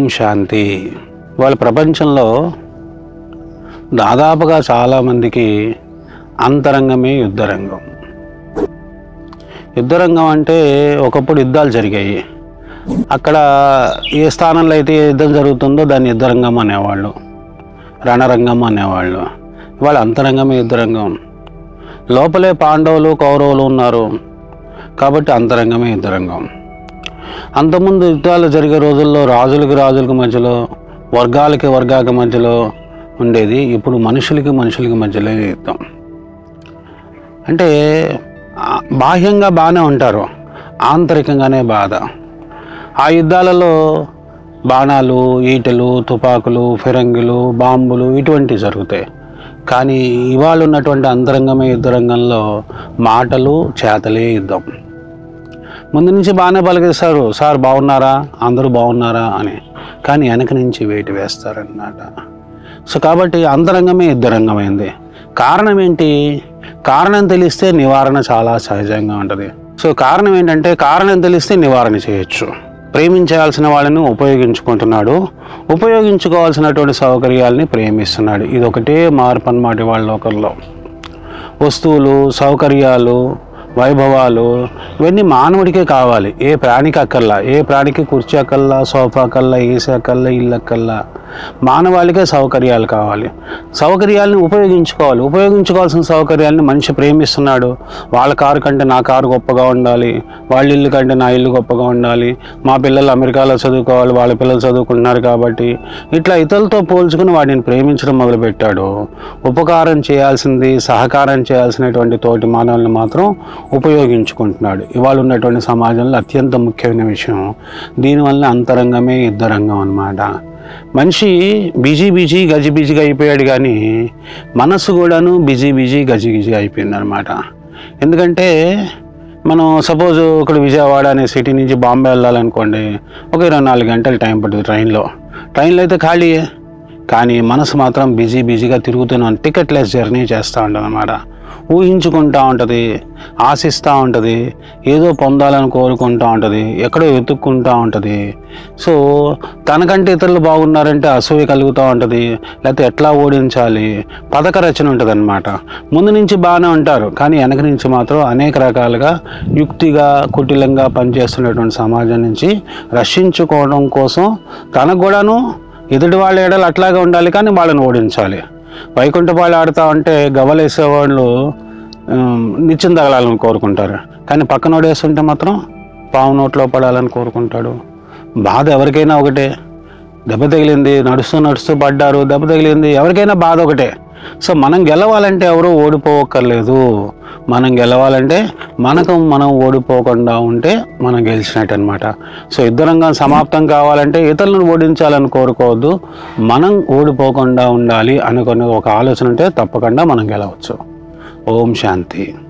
శాంతి వాళ్ళ ప్రపంచంలో దాదాపుగా చాలామందికి అంతరంగమే యుద్ధరంగం యుద్ధరంగం అంటే ఒకప్పుడు యుద్ధాలు జరిగాయి అక్కడ ఏ స్థానంలో అయితే ఏ యుద్ధం జరుగుతుందో దాన్ని యుద్ధరంగం అనేవాళ్ళు రణరంగం అనేవాళ్ళు ఇవాళ అంతరంగమే యుద్ధరంగం లోపలే పాండవులు కౌరవులు ఉన్నారు కాబట్టి అంతరంగమే యుద్ధరంగం అంతకుముందు యుద్ధాలు జరిగే రోజుల్లో రాజులకి రాజులకి మధ్యలో వర్గాలకి వర్గాలకి మధ్యలో ఉండేది ఇప్పుడు మనుషులకి మనుషులకి మధ్యలో యుద్ధం అంటే ఆ, బాహ్యంగా బాగానే ఉంటారు ఆంతరికంగానే బాధ ఆ యుద్ధాలలో బాణాలు ఈటెలు తుపాకులు ఫిరంగులు బాంబులు ఇటువంటివి జరుగుతాయి కానీ ఇవాళ ఉన్నటువంటి అంతరంగమే యుద్ధరంగంలో మాటలు చేతలే యుద్ధం ముందు నుంచి బాగానే పలికిస్తారు సార్ బాగున్నారా అందరూ బాగున్నారా అని కానీ వెనక నుంచి వేటి వేస్తారన్నమాట సో కాబట్టి అంతరంగమే యుద్ధరంగమైంది కారణం ఏంటి కారణం తెలిస్తే నివారణ చాలా సహజంగా ఉంటుంది సో కారణం ఏంటంటే కారణం తెలిస్తే నివారణ చేయొచ్చు ప్రేమించాల్సిన వాళ్ళని ఉపయోగించుకుంటున్నాడు ఉపయోగించుకోవాల్సినటువంటి సౌకర్యాలని ప్రేమిస్తున్నాడు ఇది ఒకటే మార్పు అన్నమాట వాళ్ళ లోకల్లో వస్తువులు సౌకర్యాలు వైభవాలు ఇవన్నీ మానవుడికే కావాలి ఏ ప్రాణికి అక్కర్లా ఏ ప్రాణికి కుర్చీ అక్కల్లా సోఫా కల్లా ఏసీ అక్కల్లా ఇల్లు అక్కల్లా మానవాళికే సౌకర్యాలు కావాలి సౌకర్యాలను ఉపయోగించుకోవాలి ఉపయోగించుకోవాల్సిన సౌకర్యాలను మనిషి ప్రేమిస్తున్నాడు వాళ్ళ కారు కంటే నా కారు గొప్పగా ఉండాలి వాళ్ళ ఇల్లు కంటే నా ఇల్లు గొప్పగా ఉండాలి మా పిల్లలు అమెరికాలో చదువుకోవాలి వాళ్ళ పిల్లలు చదువుకుంటున్నారు కాబట్టి ఇట్లా ఇతరులతో పోల్చుకుని వాటిని ప్రేమించడం మొదలుపెట్టాడు ఉపకారం చేయాల్సింది సహకారం చేయాల్సినటువంటి తోటి మానవులను మాత్రం ఉపయోగించుకుంటున్నాడు ఇవాళ ఉన్నటువంటి సమాజంలో అత్యంత ముఖ్యమైన విషయం దీనివల్ల అంతరంగమే యుద్ధరంగం అన్నమాట మనిషి బిజీ బిజీ గజి బిజీగా అయిపోయాడు కానీ మనసు కూడాను బిజీ బిజీ గజి బిజీ అయిపోయింది అనమాట ఎందుకంటే మనం సపోజ్ ఇక్కడ విజయవాడ అనే సిటీ నుంచి బాంబే వెళ్ళాలనుకోండి ఒక ఇరవై నాలుగు గంటలు టైం పడుతుంది ట్రైన్లో ట్రైన్లో అయితే ఖాళీయే కానీ మనసు మాత్రం బిజీ బిజీగా తిరుగుతున్నాను టికెట్లెస్ జర్నీ చేస్తూ ఉంటుంది అనమాట ఊహించుకుంటూ ఉంటుంది ఆశిస్తూ ఉంటుంది ఏదో పొందాలని కోరుకుంటూ ఉంటుంది ఎక్కడో వెతుక్కుంటూ ఉంటుంది సో తనకంటే ఇతరులు బాగున్నారంటే అసూయ కలుగుతూ ఉంటుంది లేకపోతే ఎట్లా ఓడించాలి పథక రచన ఉంటుంది అనమాట ముందు నుంచి బాగానే ఉంటారు కానీ వెనక నుంచి మాత్రం అనేక రకాలుగా యుక్తిగా కుటిలంగా పనిచేస్తున్నటువంటి సమాజం నుంచి రక్షించుకోవడం కోసం తనకు కూడాను ఎదుటి వాళ్ళ ఏడలు అట్లాగే ఉండాలి కానీ వాళ్ళని ఓడించాలి వైకుంఠపాళ్ళు ఆడుతూ ఉంటే గవ్వలేసేవాళ్ళు ఉమ్, నిత్యం తగలాలని కోరుకుంటారు కానీ పక్కన వేస్తుంటే మాత్రం పావు నోట్లో పడాలని కోరుకుంటాడు బాధ ఎవరికైనా ఒకటే దెబ్బ తగిలింది నడుస్తూ నడుస్తూ పడ్డారు దెబ్బ తగిలింది ఎవరికైనా బాధ ఒకటే సో మనం గెలవాలంటే ఎవరు ఓడిపోవక్కర్లేదు మనం గెలవాలంటే మనకు మనం ఓడిపోకుండా ఉంటే మనం గెలిచినట్టు అనమాట సో యుద్ధరంగం సమాప్తం కావాలంటే ఇతరులను ఓడించాలని కోరుకోవద్దు మనం ఓడిపోకుండా ఉండాలి అనుకునే ఒక ఆలోచన ఉంటే తప్పకుండా మనం గెలవచ్చు ఓం శాంతి